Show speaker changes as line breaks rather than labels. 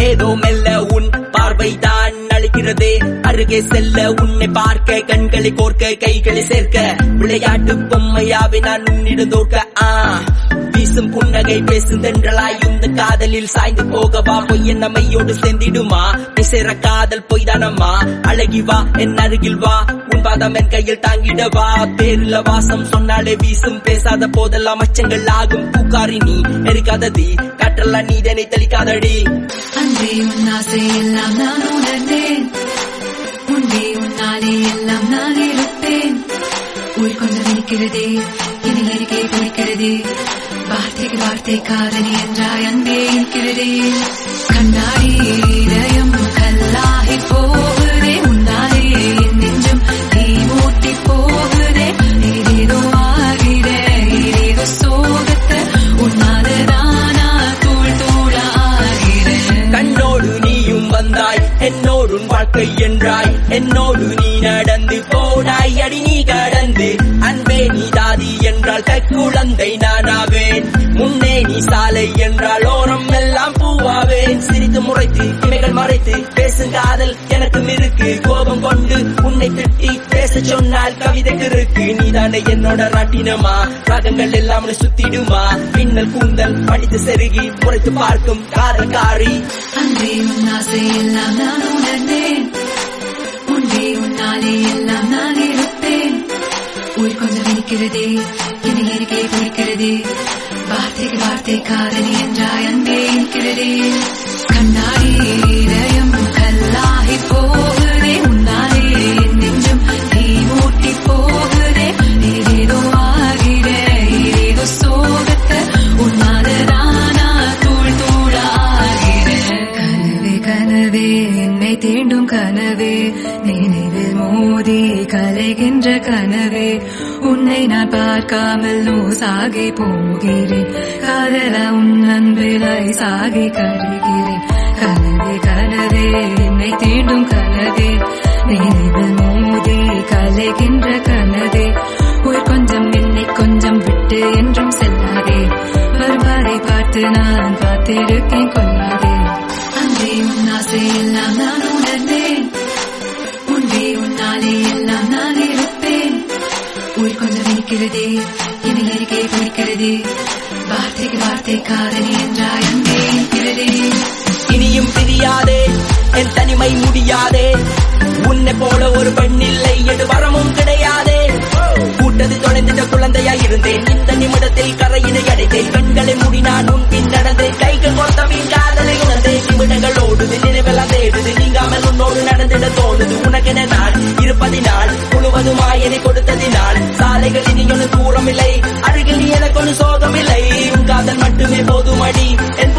ஏதோ மெல்ல உன் பார்வைதான் அழைக்கிறதே அருகே செல்ல உன்னை பார்க்க கண்களை கோர்க்க கைகளை சேர்க்க விளையாட்டு பொம்மையாவே நான் உன்னிடம் தோற்க ஆ வீசும் புன்னகை பேசும் தென்றலாய் இந்த காதலில் சாய்ந்து போகவா பொய் என்ன மையோடு சேர்ந்திடுமா பேசுற காதல் பொய்தானம்மா அழகி வா என் அருகில் வா உன் பாதம் என் கையில் தாங்கிடவா பேருல வாசம் சொன்னாலே வீசும் பேசாத போதெல்லாம் அச்சங்கள் ஆகும் பூக்காரி நீ எரிக்காததி காற்றெல்லாம் நீதனை தெளிக்காதடி
அன்றே உன் ஆசை எல்லாம் நான் உணர்ந்தேன் முன்பே உன்னாலே எல்லாம் நான் இருப்பேன் உயிர் கொஞ்சம் இருக்கிறதே இனி அருகே துடிக்கிறதே வார்த்தைக்கு வார்த்தை காதலி என்றாய் அன்பே இருக்கிறதே கண்ணாடி இதயம் கல்லாகி போகுதே உன்னாலே என் நெஞ்சம் தீ மூட்டி போகுதே ஏதேதோ ஆகிற ஏதேதோ சோகத்தை உன்னாலே தானா தூள் தூளாகிறேன்
கண்ணோடு நீயும் வந்தாய் என்னோடு உன் வாழ்க்கை என்றாய் என்னோடு நீ நடந்து போனாய் அடி நீ கடந்து அன்பே நீ தாதி என்றால் கைக்குழந்தை நானாவேன் முன்னே நீ சாலை என்றால் ஓரம் எல்லாம் பூவாவேன் சிரித்து முறைத்து இமைகள் மறைத்து பேசும் காதல் எனக்கு இருக்கு கோபம் கொண்டு உன்னை திட்டி பேச சொன்னால் கவிதைக்கு இருக்கு நீதானே என்னோட ராட்டினமா ராகங்கள் எல்லாம் சுத்திடுமா பின்னல் கூந்தல் படித்து செருகி முறைத்து பார்க்கும் காதல் காரி
அன்றே உன் ஆசை எல்லாம் நான் உணர்ந்தேன் முன்பே உன்னாலே எல்லாம் நான் இருப்பேன் உயிர் கொஞ்சம் இருக்கிறதே இனி அருகே பிடிக்கிறதே வார்த்தைக்கு வார்த்தை காதலி என்றாய் அன்பே இருக்கிறதே கண்ணாடி இதயம் கல்லாகி போகுதே உன்னாலே என் நெஞ்சம் தீ மூட்டி போகுதே ஏதேதோ ஆகிற ஏதேதோ சோகத்தை உன்னாலே தானா தூள் தூளாகிறேன் கனவே கனவே என்னை தீண்டும் கனவே நினைவில் மோதி கலைகின்ற கனவே உன்னை நான் பார்க்காமல் லூசாகி போகிறேன் காதல உன் அன்பிலை சாகி கருகிறேன் கனவே கனவே என்னை தீண்டும் கனவே நினைவில் மோதி கலைகின்ற கனவே உயிர் கொஞ்சம் என்னை கொஞ்சம் விட்டு என்றும் செல்லாதே வருவாரை பார்த்து நான் பார்த்திருக்கேன் கொள்ளாதே அன்றே உன் ஆசை எல்லாம் நான் உணர்ந்தேன் முன்பே உன்னாலே எல்லாம் நான் இருப்பேன் உயிர் கொஞ்சம் இருக்கிறதே இனி அருகே பிடிக்கிறதே வார்த்தைக்கு வார்த்தை காதலி என்றாய் அன்பே இருக்கிறதே
இனியும் பிரியாதே என் தனிமை முடியாதே உன்னை போல ஒரு பெண் இல்லை எது வரமும் கிடையாதே கூட்டது தொலைந்திட்ட குழந்தையா இருந்தேன் இந்த நிமிடத்தில் கரையினை அடைத்தேன் கண்களை மூடி நான் உன் பின் நடந்தேன் கைகள் கொத்த மீன் காதலை உணர்ந்தேன் நிமிடங்கள் ஓடுது நினைவெல்லாம் தேடுது நீங்காமல் உன்னோடு நடந்திட தோணுது உனக்கென நான் இருப்பதினால் முழுவதுமாய் என்னை கொடுத்ததினால் சாலைகள் இனி ஒன்று தூரம் இல்லை அருகில் நீ எனக்கு ஒரு சோகம் இல்லை உன் காதல் மட்டுமே போதுமடி என்